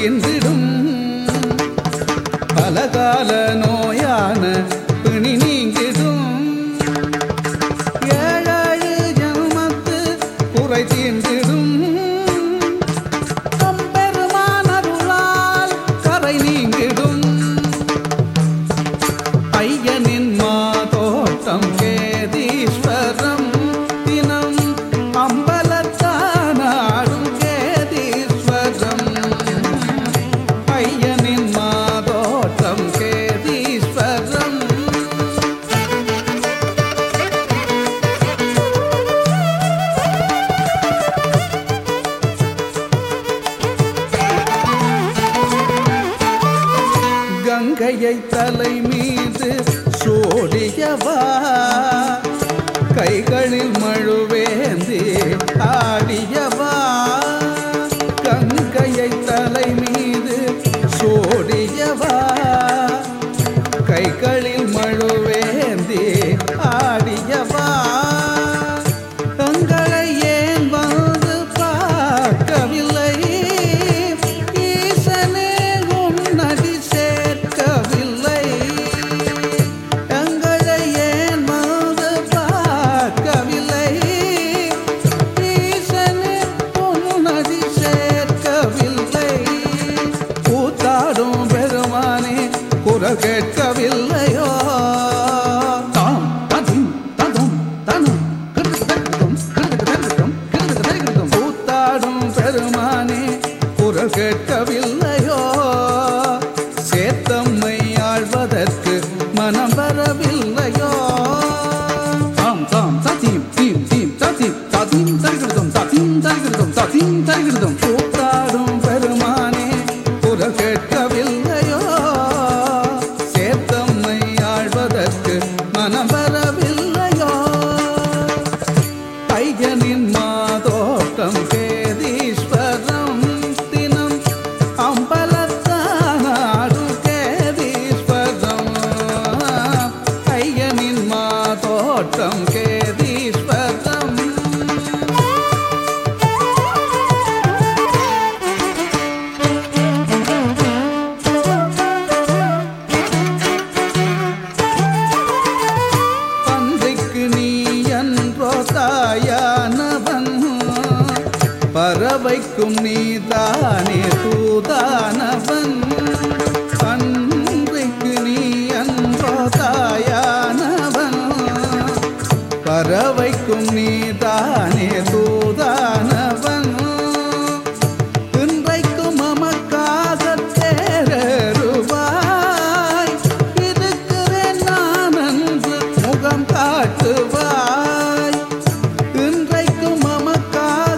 தீர்ந்திடும் பலகால நோயான பிணி நீங்கிடும் ஏழாழு ஜன்மத்து குறை தீர்ந்திடும் தம்பெருமான் அருளால் கரை நீங்கிடும் ஐயனின் மாதோட்டம் கேதீஸ்வரம் தினம் அம்பலத்தானாடும் கேதீஸ்வரம் ஐயனின் மாதோட்டம் கேதீஸ்வரம் கங்கையை தலை மீது சோடியவா கைகளில் மழுவேந்தி ஆடியவா கங்கையை தலை மீது சோடியவா கைகளில் மழுவேந்தி ஆடியவா தங்களை ஏன் வந்து பார்க்கவில்லை ஈசனே உன்னடி சேர்க்கவில்லை தங்களை ஏன் வந்து பார்க்கவில்லை ஈசனே உன்னடி சேர்க்கவில்லை கூத்தாடும் பெருமானே குரல் கேட்கவில்லையோ தாம் ததும் ததும் தனும் கிருதகிருதம் கிருதகிருதம் கிருதகிருதம் கூத்தாடும் பெருமானே குரல் கேட்கவில்லையோ சேத்தம்மை ஆழ்வதற்கு மனம் வரவில்லையோ தாம் தாம் ததீம் தீம் தீம் ததீம் ததீம் தரிகிருதம் ததீம் தரிகிருதம் ததீம் தரிகிருதம் கூத்தாடும் பெருமானே குரல் கேட்கவில்லையோ சேத்தம்மை ஆழ்வதற்கு மனம் வரவில்லையோ ஐயனின் மாதோட்டம் கேதீஸ்வரம் தினம் அம்பலத்தானாடு கேதீஸ்வரம் ஐயனின் மாதோட்டம் கேதீஸ்வரம் பன்றிக்கு நீ என்றோ தாயானவன் பறவைக்கும் நீ தானே தூதானவன் பன்றிக்கு நீ என்றோ தாயானவன் பறவைக்கும் நீ தானே தூதானவன் இன்றைக்கும் நமக்காக தேரருவாய் இருக்கிறேன் நான் என்று முகம் காட்டுவாய் இன்றைக்கும் நமக்காக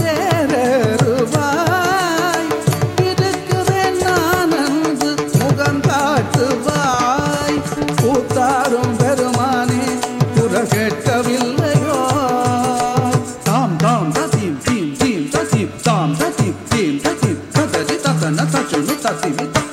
தேரருவாய் இருக்கிறேன் நான் என்று முகம் காட்டுவாய் கூத்தாடும் பெருமானே குரல் கேட்கவில்லையோ தாம் தாம் ததீம் தீம் தீம் ததீம் தாம் ததீம் தீம் ததீம் தததி ததன தச்சுனு ததீமி தத